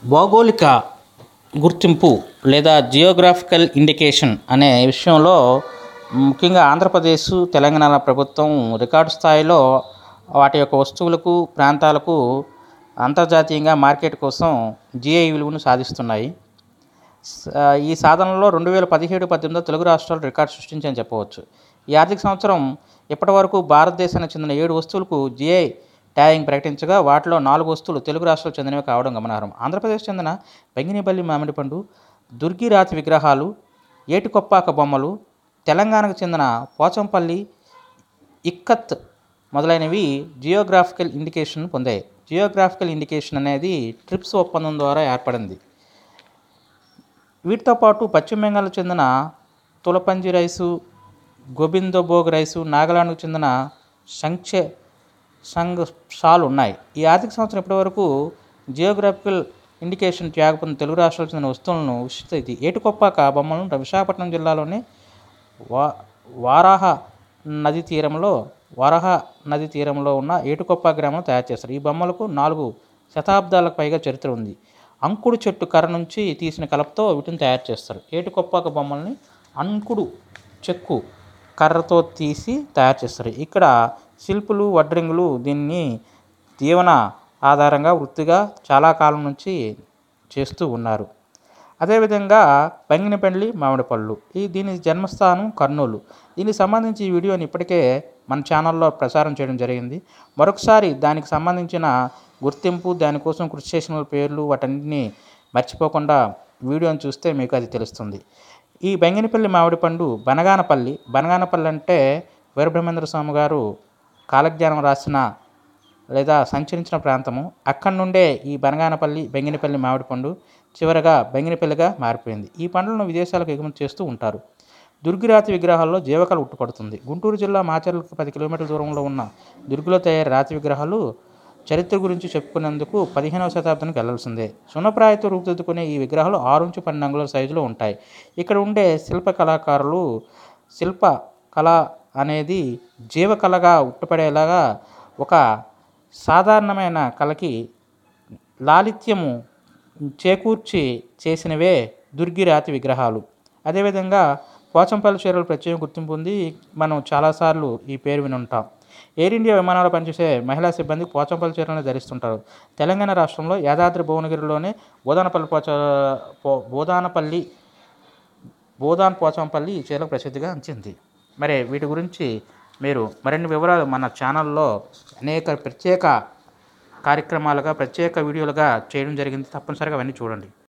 భౌగోళిక గుర్తింపు లేదా జియోగ్రాఫికల్ ఇండికేషన్ అనే విషయంలో ముఖ్యంగా ఆంధ్రప్రదేశ్ తెలంగాణ ప్రభుత్వం రికార్డు స్థాయిలో వాటి యొక్క వస్తువులకు ప్రాంతాలకు అంతర్జాతీయంగా మార్కెట్ కోసం జిఐ విలువను సాధిస్తున్నాయి స- ఈ సాధనలో రెండు వేల పదిహేడు పద్దెనిమిదిలో తెలుగు రాష్ట్రాలు రికార్డు సృష్టించని చెప్పవచ్చు ఈ ఆర్థిక సంవత్సరం ఇప్పటి వరకు భారతదేశానికి చెందిన ఏడు వస్తువులకు జిఐ ట్యాగింగ్ ప్రకటించగా వాటిలో నాలుగు వస్తువులు తెలుగు రాష్ట్రాలకు చెందినవి కావడం గమనార్హం ఆంధ్రప్రదేశ్ చెందిన బెంగినిపల్లి మామిడి పండు దుర్గిరాతి విగ్రహాలు ఏటికొప్పాక బొమ్మలు తెలంగాణకు చెందిన పోచంపల్లి ఇక్కత్ మొదలైనవి జియోగ్రాఫికల్ ఇండికేషన్ పొందాయి జియోగ్రాఫికల్ ఇండికేషన్ అనేది ట్రిప్స్ ఒప్పందం ద్వారా ఏర్పడింది వీటితో పాటు పశ్చిమ బెంగాల్కు చెందిన తులపంజి రైసు గోబిందోభోగ్ రైసు నాగాలాండ్కు చెందిన సంక్షే సంఘ్ షాలు ఉన్నాయి ఈ ఆర్థిక సంవత్సరం ఇప్పటివరకు జియోగ్రాఫికల్ ఇండికేషన్ ట్యాగ్ పొందిన తెలుగు రాష్ట్రాలకు చెందిన వస్తువులను ఉచిత ఇది ఏటుకొప్పాక బొమ్మలను విశాఖపట్నం జిల్లాలోని వా వారాహ నది తీరంలో వరాహ నది తీరంలో ఉన్న ఏటుకొప్ప గ్రామంలో తయారు చేస్తారు ఈ బొమ్మలకు నాలుగు శతాబ్దాలకు పైగా చరిత్ర ఉంది అంకుడు చెట్టు కర్ర నుంచి తీసిన కలపతో వీటిని తయారు చేస్తారు ఏటుకొప్పాక బొమ్మల్ని అంకుడు చెక్కు కర్రతో తీసి తయారు చేస్తారు ఇక్కడ శిల్పులు వడ్రింగులు దీన్ని జీవన ఆధారంగా వృత్తిగా చాలా కాలం నుంచి చేస్తూ ఉన్నారు అదేవిధంగా బంగినపల్లి మామిడి పళ్ళు ఈ దీని జన్మస్థానం కర్నూలు దీనికి సంబంధించి ఈ వీడియోని ఇప్పటికే మన ఛానల్లో ప్రసారం చేయడం జరిగింది మరొకసారి దానికి సంబంధించిన గుర్తింపు దానికోసం కృషి చేసిన వాళ్ళ పేర్లు వాటన్నిటిని మర్చిపోకుండా వీడియోని చూస్తే మీకు అది తెలుస్తుంది ఈ బెంగినపల్లి మామిడి పండు బనగానపల్లి బనగానపల్లి అంటే వీరబ్రహ్మేంద్ర స్వామి గారు కాలజ్ఞానం రాసిన లేదా సంచరించిన ప్రాంతము అక్కడి నుండే ఈ బనగానపల్లి బెంగినపల్లి మామిడి పండు చివరగా బెంగినపల్లిగా మారిపోయింది ఈ పండ్లను విదేశాలకు ఎగుమతి చేస్తూ ఉంటారు దుర్గిరాతి విగ్రహాల్లో జీవకళ ఉట్టుపడుతుంది గుంటూరు జిల్లా మాచర్లకు పది కిలోమీటర్ల దూరంలో ఉన్న దుర్గిలో తయారు రాతి విగ్రహాలు చరిత్ర గురించి చెప్పుకునేందుకు పదిహేనవ శతాబ్దానికి వెళ్లాల్సిందే సున్నప్రాయతో రూపుదిద్దుకునే ఈ విగ్రహాలు ఆరు నుంచి పన్నెండు అంగుళాల సైజులో ఉంటాయి ఇక్కడ ఉండే శిల్ప కళాకారులు శిల్ప కళ అనేది జీవకళగా ఉట్టుపడేలాగా ఒక సాధారణమైన కళకి లాలిత్యము చేకూర్చి చేసినవే దుర్గిరాతి విగ్రహాలు అదేవిధంగా పోచంపల్లి చీరలు ప్రత్యేక గుర్తింపు ఉంది మనం చాలాసార్లు ఈ పేరు విని ఉంటాం ఎయిర్ ఇండియా విమానాలు పనిచేసే మహిళా సిబ్బంది పోచంపల్లి చీరలను ధరిస్తుంటారు తెలంగాణ రాష్ట్రంలో యాదాద్రి భువనగిరిలోని బోదానపల్లి పోచ పో- బోదానపల్లి బోదాన్ పోచంపల్లి ఈ చీరలకు ప్రసిద్ధిగా చెంది మరి వీటి గురించి మీరు మరిన్ని వివరాలు మన ఛానల్లో అనేక ప్రత్యేక కార్యక్రమాలుగా ప్రత్యేక వీడియోలుగా చేయడం జరిగింది తప్పనిసరిగా అవన్నీ చూడండి